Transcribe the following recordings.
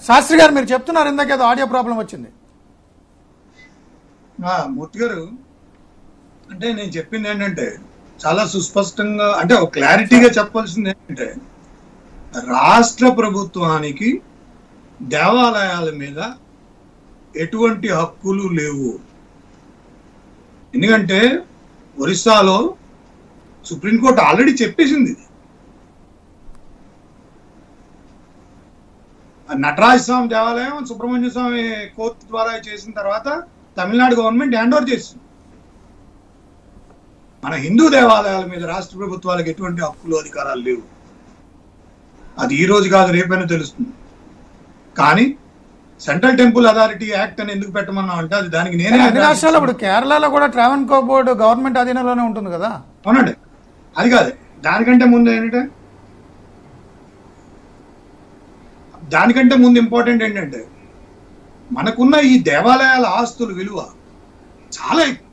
శాస్త్రి గారు మీరు చెప్తున్నారు ఇందాకేదో ఆడియో ప్రాబ్లం వచ్చింది ఆ, మూర్తి గారు అంటే నేను చెప్పింది ఏంటంటే చాలా సుస్పష్టంగా అంటే ఒక క్లారిటీగా చెప్పాల్సింది ఏంటంటే రాష్ట్ర ప్రభుత్వానికి దేవాలయాల మీద ఎటువంటి హక్కులు లేవు ఎందుకంటే ఒరిస్సాలో సుప్రీంకోర్టు ఆల్రెడీ చెప్పేసింది ఇది ఆ నటరాజ స్వామి దేవాలయం సుబ్రహ్మణ్య స్వామి కోర్టు ద్వారా చేసిన తర్వాత తమిళనాడు గవర్నమెంట్ హ్యాండ్ ఓవర్ చేసింది మన హిందూ దేవాలయాల మీద రాష్ట్ర ప్రభుత్వాలకు ఎటువంటి హక్కులు అధికారాలు లేవు అది ఈ రోజు కాదు రేపైనా తెలుస్తుంది కానీ సెంట్రల్ టెంపుల్ అథారిటీ యాక్ట్ అని ఎందుకు పెట్టమన్నా అంటే అది దానికి నేనే అన్ని రాష్ట్రాల్లో ఇప్పుడు కేరళలో కూడా ట్రావెన్ కో బోర్డు గవర్నమెంట్ అధీనంలోనే ఉంటుంది కదా అవునండి అది కాదు దానికంటే ముందు ఏంటంటే దానికంటే ముందు ఇంపార్టెంట్ ఏంటంటే మనకున్న ఈ దేవాలయాల ఆస్తుల విలువ చాలా ఎక్కువ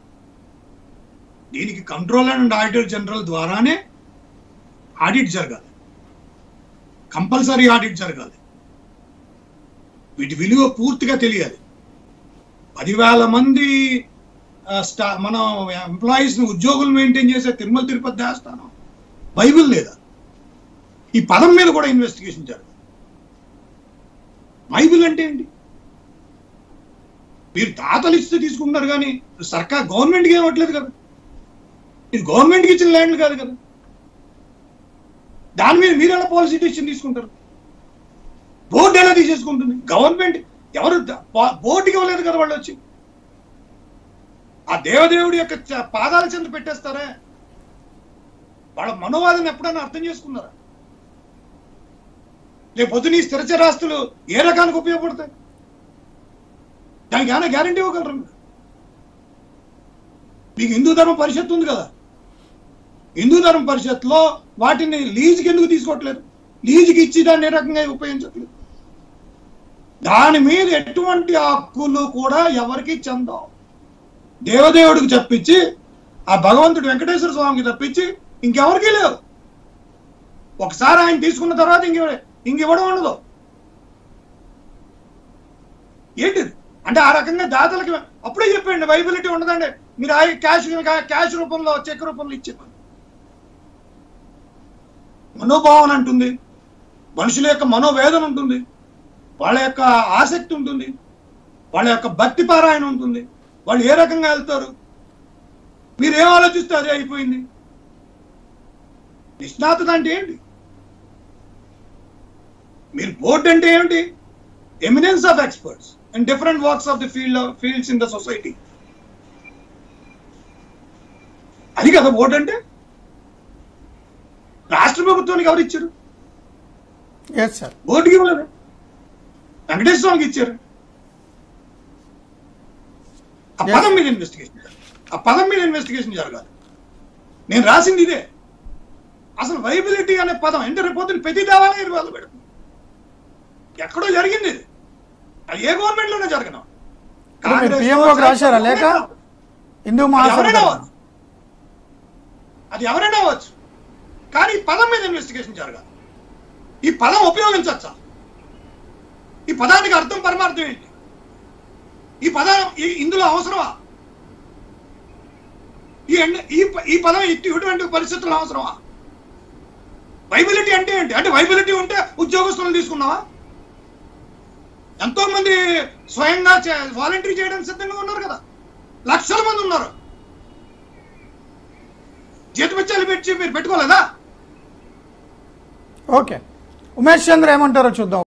దీనికి కంట్రోలర్ అండ్ ఆడిటర్ జనరల్ ద్వారానే ఆడిట్ జరగాలి కంపల్సరీ ఆడిట్ జరగాలి వీటి విలువ పూర్తిగా తెలియాలి పదివేల మంది ఆ, స్టా మనం ఎంప్లాయీస్ ని ఉద్యోగులు మెయింటైన్ చేసే తిరుమల తిరుపతి దేవస్థానం బైబిల్ లేదా ఈ పదం మీద కూడా ఇన్వెస్టిగేషన్ జరగాలి బైబిల్ అంటే ఏంటి మీరు దాతలు ఇస్తే తీసుకుంటున్నారు కానీ సర్కార్ గవర్నమెంట్కి ఏమట్లేదు కదా ఇది గవర్నమెంట్కి ఇచ్చిన ల్యాండ్లు కాదు కదా దాని మీద మీరు ఎలా పాలసీ డెసిషన్ తీసుకుంటారు బోర్డు ఎలా తీసేసుకుంటుంది గవర్నమెంట్ ఎవరు ద- బా- బోర్డుకి ఇవ్వలేదు కదా వాళ్ళు వచ్చి ఆ దేవదేవుడి యొక్క చ- పాదాల చెంత పెట్టేస్తారే వాళ్ళ మనోవాదం ఎప్పుడైనా అర్థం చేసుకున్నారా లేకపోతే నీ స్థిరచరాస్తులు ఏ రకానికి ఉపయోగపడతాయి దానికి ఏమైనా గ్యారంటీ ఇవ్వగలరు మీరు? మీకు హిందూ ధర్మ పరిషత్ ఉంది కదా హిందూ ధర్మ పరిషత్లో వాటిని లీజుకి ఎందుకు తీసుకోవట్లేదు లీజుకి ఇచ్చి దాన్ని ఏ రకంగా ఉపయోగించట్లేదు దాని మీద ఎటువంటి హక్కులు కూడా ఎవరికి చెందవు దేవదేవుడికి తప్పించి ఆ భగవంతుడు వెంకటేశ్వర స్వామికి తప్పించి ఇంకెవరికీ లేవు ఒకసారి ఆయన తీసుకున్న తర్వాత ఇంక ఇంకివ్వడం ఉండదు ఏంటిది అంటే ఆ రకంగా దాతలకి అప్పుడే చెప్పండి వైబిలిటీ ఉండదండి మీరు ఆ క్యాష్ క్యాష్ రూపంలో చెక్ రూపంలో ఇచ్చేవారు మనోభావన అంటుంది మనుషుల యొక్క మనోవేదన ఉంటుంది వాళ్ళ యొక్క ఆసక్తి ఉంటుంది వాళ్ళ యొక్క భక్తి పారాయణ ఉంటుంది వాళ్ళు ఏ రకంగా వెళ్తారు మీరు ఏం ఆలోచిస్తే అదే అయిపోయింది నిష్ణాతత అంటే ఏంటి మీరు బోర్డ్ అంటే ఏమిటి eminence of experts and different works of the field fields in the society అది కదా బోర్డు అంటే రాష్ట్ర ప్రభుత్వానికి ఎవరు ఇచ్చారు ఎస్ సార్ బోర్డుకి ఇవ్వలేదు వెంకటేశ్వర స్వామికి ఇచ్చారు ఆ Yes. పదం మీద ఇన్వెస్టిగేషన్ జరగాలి ఆ పదం మీద ఇన్వెస్టిగేషన్ జరగాలి నేను రాసింది ఇదే అసలు వైబిలిటీ అనే పదం అంటే రేపొద్దున ప్రతి దేవాలయం వాళ్ళు పెడుతుంది ఎక్కడో జరిగింది ఇది అది ఏ గవర్నమెంట్ లోనే జరగను ఇప్పుడు మీరు పిఎంఓకి రాశారా లేక హిందూ అది మహాసభ ఎవరైనా తరఫున. అవ్వచ్చు అది ఎవరైనా అవ్వచ్చు కానీ ఈ పదం మీద ఇన్వెస్టిగేషన్ జరగాలి ఈ పదం ఉపయోగించచ్చా ఈ పదానికి అర్థం పరమార్థం ఏంటి ఈ పదం ఈ- ఇందులో అవసరమా ఈ ఎండ- ఈ ప- ఈ పదం ఇటు- ఇటువంటి పరిస్థితుల్లో అవసరమా వైబిలిటీ అంటే ఏంటి అంటే వైబిలిటీ ఉంటే ఉద్యోగస్తులను తీసుకున్నావా ఎంతో మంది స్వయంగా వాలంటీర్ చేయడానికి సిద్ధంగా ఉన్నారు కదా లక్షల మంది ఉన్నారు జీతమిచ్చాలు పెట్టి మీరు పెట్టుకోలేదా ఓకే ఉమేష్ చంద్ర ఏమంటారో చూద్దాం